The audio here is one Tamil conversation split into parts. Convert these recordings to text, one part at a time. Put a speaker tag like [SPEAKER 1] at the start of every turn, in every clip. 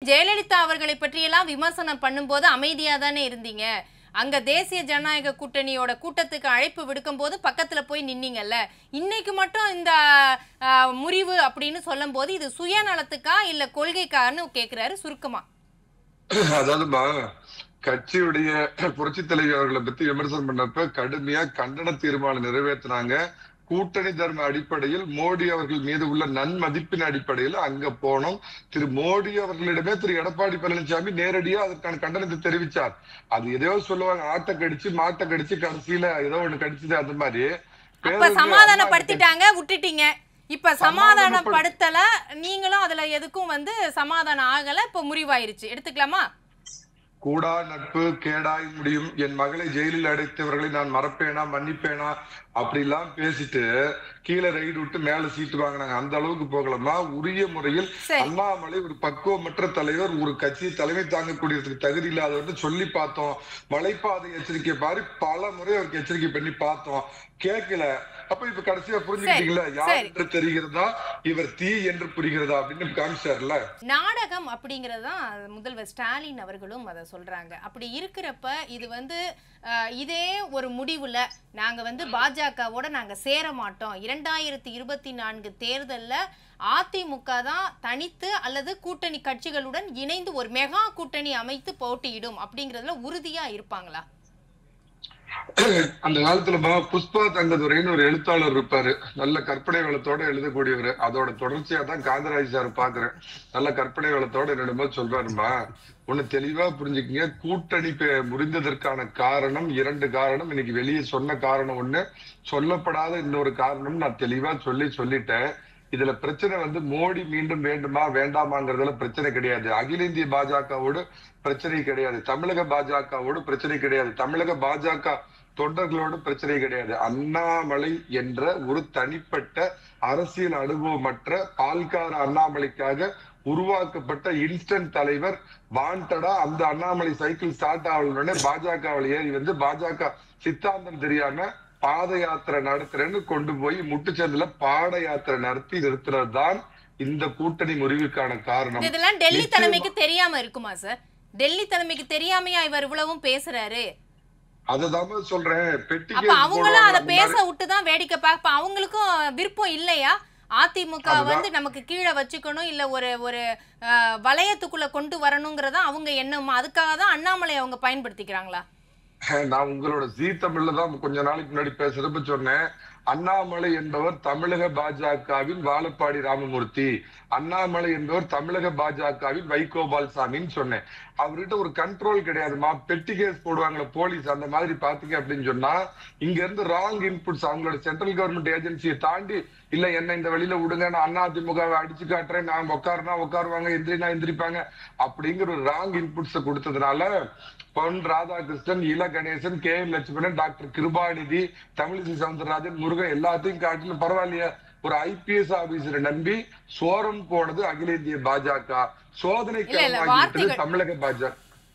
[SPEAKER 1] ஜெயலலிதா அவர்களை பற்றியெல்லாம் விமர்சனம் பண்ணும்போது அமைதியா தானே இருந்தீங்க அங்க தேசிய ஜனநாயக கூட்டணியோட கூட்டத்துக்கு அழைப்பு விடுக்கும் போது பக்கத்துல போய் நின்னீங்கல்ல இன்னைக்கு மட்டும் இந்த ஆஹ், முறிவு அப்படின்னு சொல்லும்போது இது சுயநலத்துக்கா இல்ல கொள்கைக்கான்னு கேக்குறாரு சுருக்கமா
[SPEAKER 2] அதாவதுமா கட்சியுடைய புரட்சி தலைவர் அவர்களை பத்தி விமர்சனம் பண்ணப்ப கடுமையா கண்டன தீர்மானம் நிறைவேற்றினாங்க கூட்டணி தர்ம அடிப்படையில் மோடி அவர்கள் மீது உள்ள நன்மதிப்பின் அடிப்படையில் அங்க போனோம் திரு மோடி அவர்களிடமே திரு எடப்பாடி பழனிசாமி நேரடியா அதற்கான கண்டனத்தை தெரிவிச்சார் அது எதையோ சொல்லுவாங்க ஆட்டை கடிச்சு மாட்டை கடிச்சு கடைசியில ஏதோ ஒண்ணு கடிச்சது அந்த மாதிரி
[SPEAKER 1] அப்ப
[SPEAKER 2] பேரறிஞர்
[SPEAKER 1] சமாதானப்படுத்திட்டாங்க விட்டுட்டீங்க இப்ப
[SPEAKER 2] சமாதானப்படு-
[SPEAKER 1] சமாதானப்படுத்தல நீங்களும் அதுல எதுக்கும் வந்து சமாதானம் ஆகல இப்ப முறிவாயிருச்சு எடுத்துக்கலாமா
[SPEAKER 2] கூடா நட்பு கேடாய் முடியும் என் மகளை ஜெயிலில் அடைத்தவர்களை நான் மறப்பேனா மன்னிப்பேனா அப்படிலாம் பேசிட்டு கீழே ரைடு விட்டு மேல சீட்டு வாங்கினாங்க அந்த அளவுக்கு போகலாமா உரிய முறையில்
[SPEAKER 1] சரி
[SPEAKER 2] அண்ணாமலை ஒரு பக்குவமற்ற தலைவர் ஒரு கட்சி தலைமை தாங்கக்கூடியதுக்கு தகுதி இல்லாதவர்னு சொல்லி பார்த்தோம் மலைப்பாதை எச்சரிக்கை பாரி பல முறை அவருக்கு எச்சரிக்கை பண்ணி பார்த்தோம் கேட்கல அப்ப இப்ப கடைசியா புரிஞ்சுக்கிட்டீங்களா யார்
[SPEAKER 1] சரி.
[SPEAKER 2] என்று தெரிகிறதா இவர் தீ என்று புரிகிறதா அப்படின்னு காமிச்சார்ல
[SPEAKER 1] நாடகம் அப்படிங்கிறது தான் முதல்வர் ஸ்டாலின் அவர்களும் அதை சொல்றாங்க அப்படி இருக்கிறப்ப இது வந்து அஹ், இதே ஒரு முடிவுல நாங்க வந்து பாஜகவோட நாங்க சேர மாட்டோம் இரண்டாயிரத்தி இருபத்தி நான்கு தேர்தல்ல அதிமுக தான் தனித்து அல்லது கூட்டணி கட்சிகளுடன் இணைந்து ஒரு மெகா கூட்டணி அமைத்து போட்டியிடும் அப்படிங்கறதுல உறுதியா இருப்பாங்களா
[SPEAKER 2] அந்த காலத்துல பா புஷ்பா தங்கதுரைன்னு ஒரு எழுத்தாளர் இருப்பாரு நல்ல கற்பனை வளத்தோட எழுதக்கூடியவர் அதோட தொடர்ச்சியா தான் காந்தராஜ் சார் பாக்குறேன் நல்ல கற்பனை வளத்தோட என்னிடமோ சொல்றாருமா ஒண்ணு தெளிவா புரிஞ்சுக்கங்க கூட்டணி பே- முறிந்ததற்கான காரணம் இரண்டு காரணம் இன்னைக்கு வெளியே சொன்ன காரணம் ஒண்ணு சொல்லப்படாத இன்னொரு காரணம் நான் தெளிவா சொல்லி சொல்லிட்டேன் இதுல பிரச்சனை வந்து மோடி மீண்டும் வேண்டுமா வேண்டாமாங்கிறதுல பிரச்சனை கிடையாது அகில இந்திய பாஜகவோடு பிரச்சனை கிடையாது தமிழக பாஜகவோடு பிரச்சனை கிடையாது தமிழக பாஜக தொண்டர்களோடு பிரச்சனை கிடையாது அண்ணாமலை என்ற ஒரு தனிப்பட்ட அரசியல் அனுபவமற்ற பால்கார அண்ணாமலைக்காக உருவாக்கப்பட்ட இன்ஸ்டன்ட் தலைவர் வாண்டடா அந்த அண்ணாமலை சைக்கிள் ஸ்டார்ட் ஆகணும்னே பாஜகவில் ஏறி வந்து பாஜக சித்தாந்தம் தெரியாம பாத யாத்திரை நடத்துறேன்னு கொண்டு போய் முட்டுச்சந்தில பாத யாத்திரை நடத்தி நிறுத்துறது தான் இந்த கூட்டணி முறிவுக்கான காரணம்
[SPEAKER 1] இதெல்லாம் டெல்லி
[SPEAKER 2] நிச்சயமா.
[SPEAKER 1] தலைமைக்கு தெரியாம இருக்குமா சார் டெல்லி தலைமைக்கு தெரியாமையா இவர் இவ்வளவும் பேசுறாரு
[SPEAKER 2] அததாம சொல்றேன் பெட்டி
[SPEAKER 1] அப்ப
[SPEAKER 2] கேஸ்
[SPEAKER 1] அவங்களும்
[SPEAKER 2] போடுவாங்க
[SPEAKER 1] அதை
[SPEAKER 2] அந்த
[SPEAKER 1] பேச
[SPEAKER 2] மாதிரி.
[SPEAKER 1] விட்டு தான் வேடிக்கை பார்ப்ப அவங்களுக்கும் விருப்பம் இல்லையா அதிமுக
[SPEAKER 2] அதுதான்.
[SPEAKER 1] வந்து நமக்கு கீழே வச்சுக்கணும் இல்ல ஒரு ஒரு அஹ், வளையத்துக்குள்ள கொண்டு வரணுங்கிறதா அவங்க எண்ணமா அதுக்காக தான் அண்ணாமலை அவங்க பயன்படுத்திக்கிறாங்களா
[SPEAKER 2] நான் உங்களோட ஜீ தமிழ்ல தான் கொஞ்ச நாளைக்கு முன்னாடி பேசுறப்ப சொன்னேன் அண்ணாமலை என்பவர் தமிழக பாஜகவின் வாழப்பாடி ராமமூர்த்தி அண்ணாமலை என்பவர் தமிழக பாஜகவின் வைகோபால் சாமின்னு சொன்னேன் அவர்கிட்ட ஒரு கண்ட்ரோல் கிடையாதுமா பெட்டி கேஸ் போடுவாங்களே போலீஸ் அந்த மாதிரி பாத்தீங்க அப்படின்னு சொன்னா இங்க இருந்து ராங் இன்புட்ஸ் அவங்களோட சென்ட்ரல் கவர்மெண்ட் ஏஜென்சியை தாண்டி இல்ல என்ன இந்த வழியில விடுங்க நான் அண்ணா அதிமுகவை அடிச்சு காட்டுறேன் நான் உட்காருனா உட்காருவாங்க எந்திரினா எந்திரிப்பாங்க அப்படிங்கிற ஒரு ராங் இன்புட்ஸ் கொடுத்ததுனால Pon Radhakrishnan La Ganesan K M Lakshmanan doctor Kirubanidhi Tamilisai Soundararajan Murugan எல்லாத்தையும் காட்டிலும் பரவாயில்லையா ஒரு ஐபிஎஸ் ஆபீசரை நம்பி சோரம் போனது அகில இந்திய பாஜக சோதனை
[SPEAKER 1] இல்ல, இல்ல,
[SPEAKER 2] களமாகி விட்டது
[SPEAKER 1] வார்த்தைகள்.
[SPEAKER 2] தமிழக பாஜக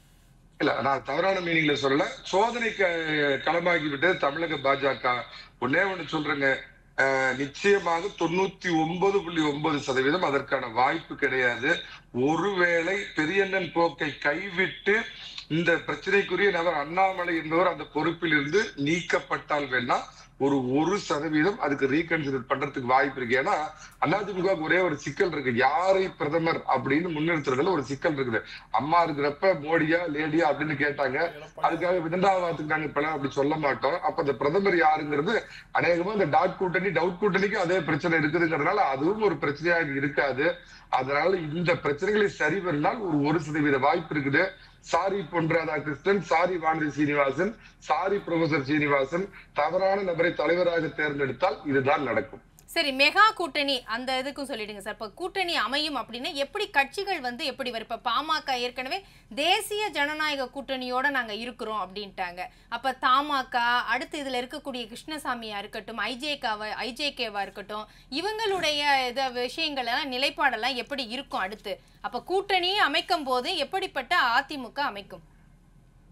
[SPEAKER 2] இல்ல நான் தவறான மீனிங்ல சொல்லல சோதனை க- களமாகி விட்டது தமிழக பாஜக ஒன்னே ஒண்ணு சொல்றேங்க அஹ், நிச்சயமாக தொண்ணூத்தி ஒன்பது புள்ளி ஒன்பது சதவீதம் அதற்கான வாய்ப்பு கிடையாது ஒருவேளை பெரியண்ணன் போக்கை கைவிட்டு இந்த பிரச்சனைக்குரிய நபர் அண்ணாமலை என்பவர் அந்த பொறுப்பில் இருந்து நீக்கப்பட்டால் வேணா ஒரு ஒரு சதவீதம் அதுக்கு ரீகன்சிடர் பண்றதுக்கு வாய்ப்பு இருக்கு ஏன்னா அதிமுக ஒரே ஒரு சிக்கல் இருக்கு யாரை பிரதமர் அப்படின்னு முன்னிறுத்துறதுல ஒரு சிக்கல் இருக்குது அம்மா இருக்கிறப்ப மோடியா லேடியா அப்படின்னு கேட்டாங்க அதுக்காக விதண்டாவாதத்துக்கு நாங்க இப்பெல்லாம் அப்படி சொல்ல மாட்டோம் அப்ப அந்த பிரதமர் யாருங்கிறது அநேகமா இந்த டாட் கூட்டணி டவுட் கூட்டணிக்கு அதே பிரச்சனை இருக்குதுங்கிறதுனால அதுவும் ஒரு பிரச்சனையாக இருக்காது அதனால இந்த பிரச்சனைகளை சரி பண்ணால் ஒரு ஒரு சதவீத வாய்ப்பு இருக்குது sorry Pon Radhakrishnan sorry Vanathi Srinivasan sorry professor Srinivasan தவறான நபரை தலைவராக தேர்ந்தெடுத்தால் இதுதான் நடக்கும்
[SPEAKER 1] சரி மெகா கூட்டணி அந்த இதுக்கும் சொல்லிடுங்க சார் இப்போ கூட்டணி அமையும் அப்படின்னா எப்படி கட்சிகள் வந்து எப்படி வரும் இப்போ பாமக ஏற்கனவே தேசிய ஜனநாயக கூட்டணியோட நாங்க இருக்கிறோம் அப்படின்ட்டாங்க அப்ப தமாக அடுத்து இதுல இருக்கக்கூடிய கிருஷ்ணசாமியா இருக்கட்டும் ஐஜேகாவா ஐஜேகேவா இருக்கட்டும் இவங்களுடைய இத விஷயங்கள் எல்லாம் நிலைப்பாடெல்லாம் எப்படி இருக்கும் அடுத்து அப்ப கூட்டணி அமைக்கும் போது எப்படிப்பட்ட அதிமுக அமைக்கும்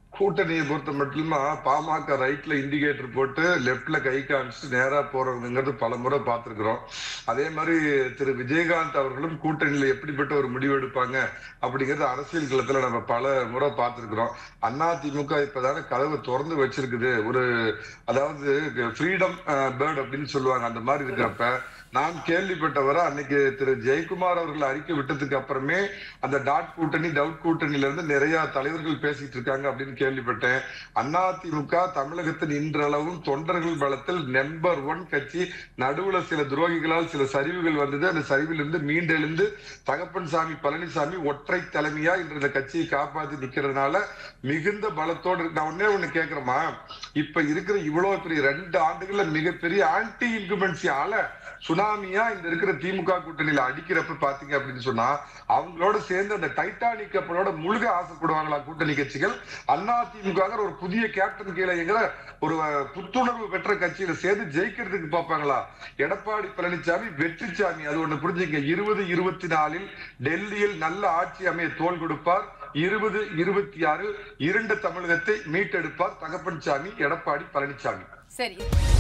[SPEAKER 2] கூட்டணியை பொறுத்த மட்டுமா பாமக ரைட்ல இண்டிகேட்டர் போட்டு லெப்ட்ல கை காமிச்சு நேரா போறவங்கிறது பல முறை பார்த்திருக்கிறோம் அதே மாதிரி திரு விஜயகாந்த் அவர்களும் கூட்டணியில எப்படிப்பட்ட ஒரு முடிவு எடுப்பாங்க அப்படிங்கறது அரசியல் களத்துல நம்ம பல முறை பார்த்திருக்கிறோம் அண்ணா திமுக இப்பதானே கதவை திறந்து வச்சிருக்குது ஒரு அதாவது ஃப்ரீடம் பேர்ட் அப்படின்னு சொல்லுவாங்க அந்த மாதிரி இருக்கிறப்ப நான் கேள்விப்பட்டவரை அன்னைக்கு திரு ஜெயக்குமார் அவர்கள் அறிக்கை விட்டதுக்கு அப்புறமே அந்த டாட் கூட்டணி டவுட் கூட்டணியில இருந்து நிறைய தலைவர்கள் பேசிட்டு இருக்காங்க அப்படின்னு கேள்விப்பட்டேன் அதிமுக தமிழகத்தின் இன்றளவும் தொண்டர்கள் பலத்தில் நம்பர் ஒன் கட்சி நடுவுல சில துரோகிகளால் சில சரிவுகள் வந்தது அந்த சரிவிலிருந்து மீண்டெழுந்து தகப்பன் சாமி பழனிசாமி ஒற்றை தலைமையா இன்று இந்த கட்சியை காப்பாத்தி நிக்கிறதுனால மிகுந்த பலத்தோடு இருக்கு. நான் ஒன்னே ஒண்ணு கேக்குறேமா இப்ப இருக்கிற இவ்வளவு பெரிய ரெண்டு ஆண்டுகள்ல மிகப்பெரிய ஆன்டி இன்குமென்சி ஆல சுனாமியா இந்த இருக்கிற திமுக கூட்டணியில அடிக்கிறப்ப பாத்தீங்க அப்படின்னு சொன்னா அவங்களோட சேர்ந்து அந்த டைட்டானிக் கப்பலோட முழுக ஆசைப்படுவாங்களா கூட்டணி கட்சிகள் அண்ணா திமுக ஒரு புதிய கேப்டன் கீழேங்கிற ஒரு அஹ், புத்துணர்வு பெற்ற கட்சியில சேர்ந்து ஜெயிக்கிறதுக்கு பார்ப்பாங்களா எடப்பாடி பழனிசாமி வெற்றிச்சாமி அது ஒண்ணு புரிஞ்சுங்க இருபது இருபத்தி நாலில் டெல்லியில் நல்ல ஆட்சி அமைய தோல் கொடுப்பார் இருபது இருபத்தி ஆறில் இரண்டு தமிழகத்தை மீட்டெடுப்பார் தகப்பன் சாமி எடப்பாடி பழனிசாமி
[SPEAKER 1] சரி